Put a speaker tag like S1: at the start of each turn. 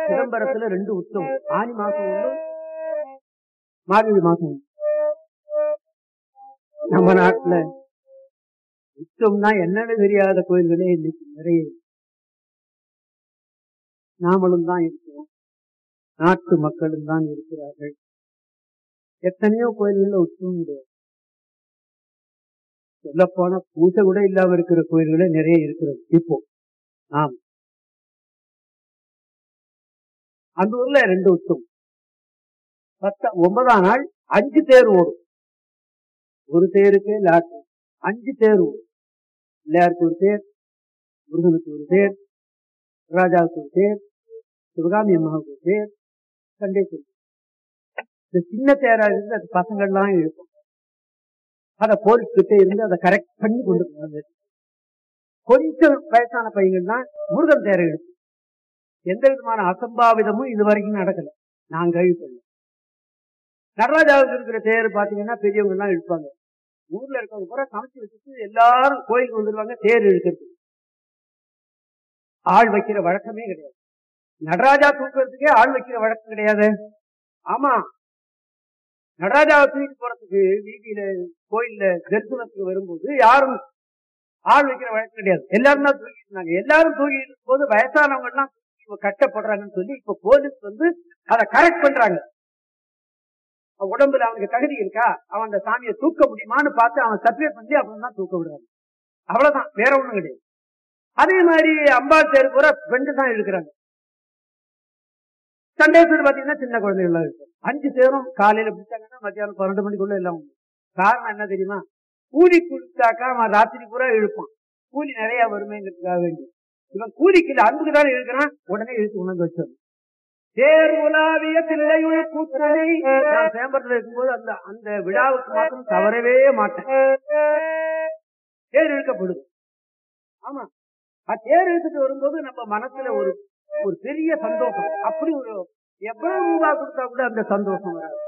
S1: சிதம்பரத்துல ரெண்டு உத்தம் ஆனி மாசம் உண்டு மார்கழி மாசம் உண்டு நம்ம நாட்டுல உத்தம்னா என்னன்னு தெரியாத கோயில்களே இன்னைக்கு நிறைய இருக்கு. நாமளும் தான் இருக்கிறோம் நாட்டு மக்களும் தான் இருக்கிறார்கள் எத்தனையோ கோயில்கள்ல உத்தம் கிடையாது சொல்ல போனா பூசை கூட இல்லாம இருக்கிற கோயில்களே நிறைய இருக்கிறது இப்போ ஆம் அந்த ஊர்ல ரெண்டு உத்தம் பத்த ஒன்பதாம் நாள் அஞ்சு தேர் ஓடும் ஒரு தேருக்கு லாட்டு அஞ்சு தேர் ஓடும் பிள்ளையாருக்கு ஒரு தேர் முருகனுக்கு ஒரு தேர் ராஜாவுக்கு ஒரு தேர் சிவகாமி அம்மாவுக்கு ஒரு தேர் கண்டேஸ்வரி இந்த சின்ன தேரா இருந்து அது பசங்கள்லாம் இழுக்கும் அதை போலீஸ்கிட்ட இருந்து அதை கரெக்ட் பண்ணி கொண்டு போவாங்க கொஞ்சம் வயசான பையங்கன்னா முருகன் தேரை இழுக்கும் எந்த விதமான அசம்பாவிதமும் இது வரைக்கும் நடக்கல நான் கேள்விப்படல நடராஜாவுக்கு இருக்கிற தேர் பாத்தீங்கன்னா பெரியவங்க எல்லாம் இழுப்பாங்க ஊர்ல இருக்கவங்க பூரா சமைச்சு வச்சுட்டு எல்லாரும் கோயிலுக்கு வந்துருவாங்க தேர் இழுக்கிறது ஆள் வைக்கிற வழக்கமே கிடையாது நடராஜா தூக்குறதுக்கே ஆள் வைக்கிற வழக்கம் கிடையாது ஆமா நடராஜாவை தூக்கிட்டு போறதுக்கு வீதியில கோயில்ல தரிசனத்துக்கு வரும்போது யாரும் ஆள் வைக்கிற வழக்கம் கிடையாது எல்லாரும் தான் தூக்கிட்டு இருந்தாங்க எல்லாரும் தூக்கிட்டு இருக்கும்போது வயசானவங்க எல்லாம் இப்ப கட்டப்படுறாங்கன்னு சொல்லி இப்ப போலீஸ் வந்து அதை கரெக்ட் பண்றாங்க அவன் உடம்புல அவனுக்கு தகுதி இருக்கா அவன் அந்த சாமியை தூக்க முடியுமான்னு பார்த்து அவன் சர்டிஃபிகேட் பண்ணி அப்புறம் தான் தூக்க விடுறாங்க அவ்வளவுதான் வேற ஒண்ணும் கிடையாது அதே மாதிரி அம்பாள் தேர் பூரா பெண்டு தான் இருக்கிறாங்க சண்டே பேர் பாத்தீங்கன்னா சின்ன குழந்தைகள் எல்லாம் இருக்கு அஞ்சு தேரும் காலையில பிடிச்சாங்கன்னா மத்தியானம் பன்னெண்டு மணிக்குள்ள எல்லாம் உண்டு. காரணம் என்ன தெரியுமா கூலி கொடுத்தாக்கா அவன் ராத்திரி பூரா இழுப்பான் கூலி நிறைய வருமேங்கிறதுக்காக வேண்டி இவன் கூலிக்கு இல்ல அன்புக்கு தான் இழுக்கிறான் உடனே இழுத்து உணர்ந்து வச்சிடணும் தேர் உலாவிய தில்லையுள் கூத்தனை நான் சேம்பரத்துல இருக்கும்போது அந்த அந்த விழாவுக்கு மாத்திரம் தவறவே மாட்டேன் தேர் இழுக்கப்படுது ஆமா அது தேர் இழுத்துட்டு வரும்போது நம்ம மனசுல ஒரு ஒரு பெரிய சந்தோஷம் அப்படி ஒரு எவ்வளவு ரூபாய் கொடுத்தா கூட அந்த சந்தோஷம் வராது